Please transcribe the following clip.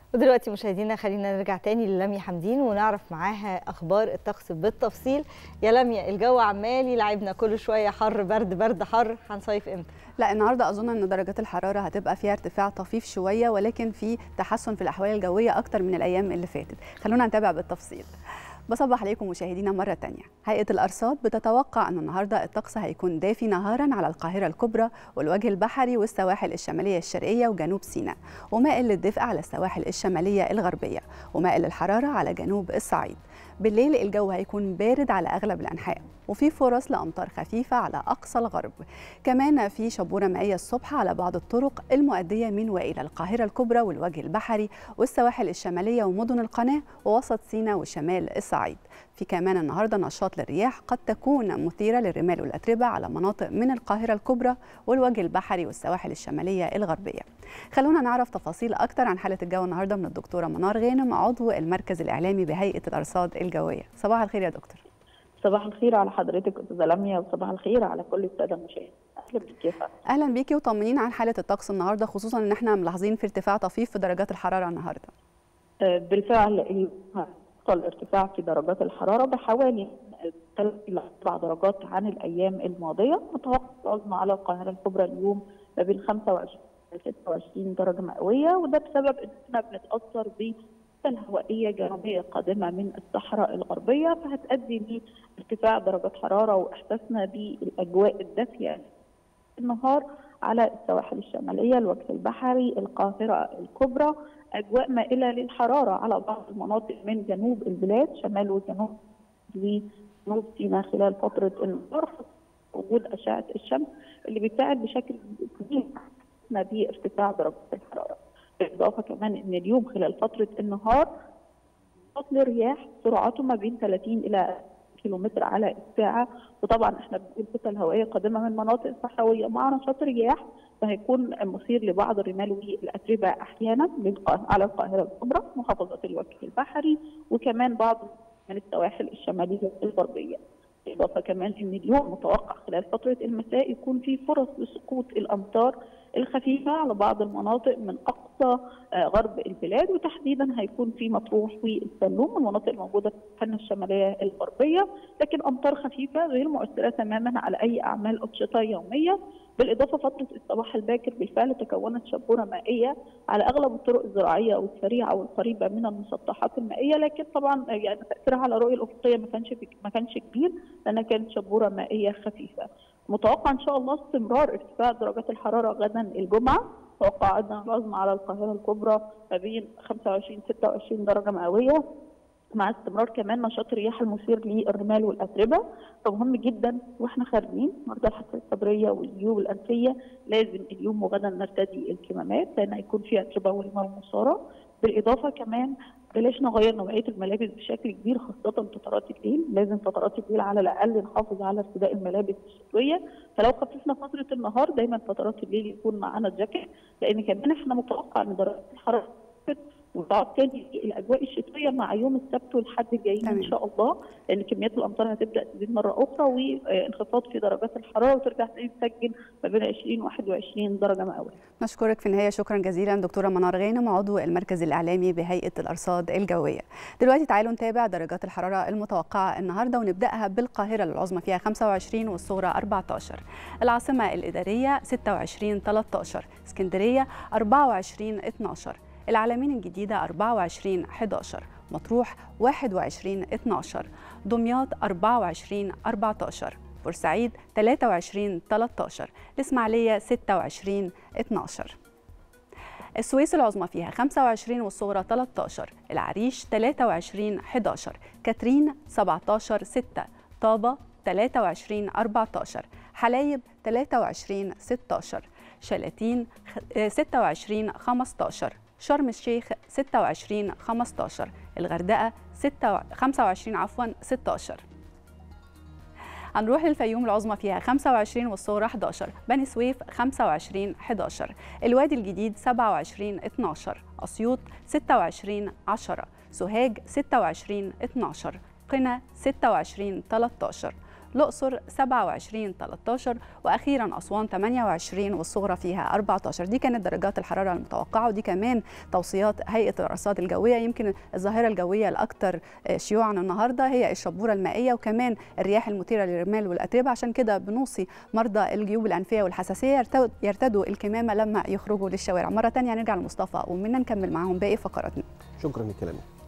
ودلوقتي مشاهدينا خلينا نرجع تاني للميا حمدين ونعرف معاها اخبار الطقس بالتفصيل يا لميا الجو عمال يلعبنا كل شويه حر برد برد حر هنصيف امتى لا النهارده اظن ان درجات الحراره هتبقى فيها ارتفاع طفيف شويه ولكن في تحسن في الاحوال الجويه اكتر من الايام اللي فاتت خلونا نتابع بالتفصيل بصبح عليكم مشاهدينا مرة تانية هيئة الأرصاد بتتوقع أن النهاردة الطقس هيكون دافي نهارا على القاهرة الكبرى والوجه البحري والسواحل الشمالية الشرقية وجنوب سيناء ومائل للدفء على السواحل الشمالية الغربية ومائل للحرارة على جنوب الصعيد بالليل الجو هيكون بارد على أغلب الأنحاء وفي فرص لأمطار خفيفة على أقصى الغرب كمان في شبورة مائية الصبح على بعض الطرق المؤدية من وإلى القاهرة الكبرى والوجه البحري والسواحل الشمالية ومدن القناة ووسط سيناء وشمال الصعيد في كمان النهارده نشاط للرياح قد تكون مثيرة للرمال والأتربة على مناطق من القاهرة الكبرى والوجه البحري والسواحل الشمالية الغربية خلونا نعرف تفاصيل أكتر عن حالة الجو النهارده من الدكتورة منار غانم عضو المركز الإعلامي بهيئة الأرصاد الجوية صباح الخير يا دكتور صباح الخير على حضرتك استاذه لميا وصباح الخير على كل الساده المشاهدين اهلا بيك يا فندم اهلا بيكي وطمنينا عن حاله الطقس النهارده خصوصا ان احنا ملاحظين في ارتفاع طفيف في درجات الحراره النهارده آه، بالفعل حصل ارتفاع في درجات الحراره بحوالي 3 الى 4 درجات عن الايام الماضيه متوقع العظمى على القاهره الكبرى اليوم ما بين 25 و 26 درجه مئويه وده بسبب ان احنا بنتاثر ب الهوائيه جنوبيه قادمه من الصحراء الغربيه فهتؤدي لارتفاع درجات حراره واحساسنا بالاجواء الدافيه النهار على السواحل الشماليه الوجه البحري القاهره الكبرى اجواء مائله للحراره على بعض المناطق من جنوب البلاد شمال وجنوب وجنوب سيناء خلال فتره النهار وجود اشعه الشمس اللي بتساعد بشكل كبير بارتفاع درجات الحراره. بالاضافه كمان ان اليوم خلال فتره النهار فصل رياح سرعته ما بين 30 الى كيلومتر على الساعه وطبعا احنا بنقول كتل هوائيه قادمه من مناطق صحراويه مع نشاط رياح فهيكون مثير لبعض الرمال والاتربه احيانا على القاهره الكبرى محافظات الوجه البحري وكمان بعض من السواحل الشماليه الغربيه. بالاضافه كمان ان اليوم متوقع خلال فتره المساء يكون في فرص لسقوط الامطار الخفيفه على بعض المناطق من اقصى غرب البلاد وتحديدا هيكون في مطروح والسلوم المناطق الموجوده في القناه الشماليه الغربيه لكن امطار خفيفه غير مؤثره تماما على اي اعمال انشطه يوميه بالاضافه فتره الصباح الباكر بالفعل تكونت شبوره مائيه على اغلب الطرق الزراعيه والسريعه والقريبه من المسطحات المائيه لكن طبعا يعني تاثيرها على الرؤيه الافقيه ما كانش ما كانش كبير لانها كانت شبوره مائيه خفيفه. متوقع ان شاء الله استمرار ارتفاع درجات الحراره غدا الجمعه توقع عندنا العظمى على القاهره الكبرى ما بين 25 26 درجه مئويه مع استمرار كمان نشاط الرياح المثير للرمال والاتربه فمهم جدا واحنا خارجين مرضى الحساسيه الصدريه والجيوب الانفيه لازم اليوم وغدا نرتدي الكمامات لان هيكون فيها اتربه ورمال مصاره بالاضافه كمان بلاش نغير نوعيه الملابس بشكل كبير خاصه فترات الليل لازم فترات الليل على الاقل نحافظ على ارتداء الملابس الشتويه فلو خففنا فتره النهار دايما فترات الليل يكون معانا جاكيت لان كمان احنا متوقع ان درجه الحراره وتقعد تاني الاجواء الشتويه مع يوم السبت والحد الجايين ان شاء الله لان كميات الامطار هتبدا تزيد مره اخرى وانخفاض في درجات الحراره وترجع تاني تسجل ما بين 20 و 21 درجه مئويه. نشكرك في النهايه شكرا جزيلا دكتوره منار غانم عضو المركز الاعلامي بهيئه الارصاد الجويه. دلوقتي تعالوا نتابع درجات الحراره المتوقعه النهارده ونبداها بالقاهره العظمى فيها 25 والصغرى 14 العاصمه الاداريه 26 13 اسكندريه 24 12 العلمين الجديدة 24 11 مطروح 21 12 دمياط 24 14 بورسعيد 23 13 الإسماعيلية 26 12 السويس العظمى فيها 25 والصغرى 13 العريش 23 11 كاترين 17 6 طابة 23 14 حلايب 23 16 شلاتين 26 15 شرم الشيخ 26 15 الغردقة 6 25 عفوا 16 هنروح للفيوم العظمى فيها 25 والصغرى 11 بني سويف 25 11 الوادي الجديد 27 12 أسيوط 26 10 سوهاج 26 12 قنا 26 13 الأقصر 27 13 وأخيرا أسوان 28 والصغرى فيها 14 دي كانت درجات الحرارة المتوقعة ودي كمان توصيات هيئة الأرصاد الجوية يمكن الظاهرة الجوية الأكثر شيوعا النهاردة هي الشبورة المائية وكمان الرياح المثيرة للرمال والأتربة عشان كده بنوصي مرضى الجيوب الأنفية والحساسية يرتدوا الكمامة لما يخرجوا للشوارع مرة تانية نرجع لمصطفى ومنا نكمل معاهم باقي فقراتنا شكرا لكلامك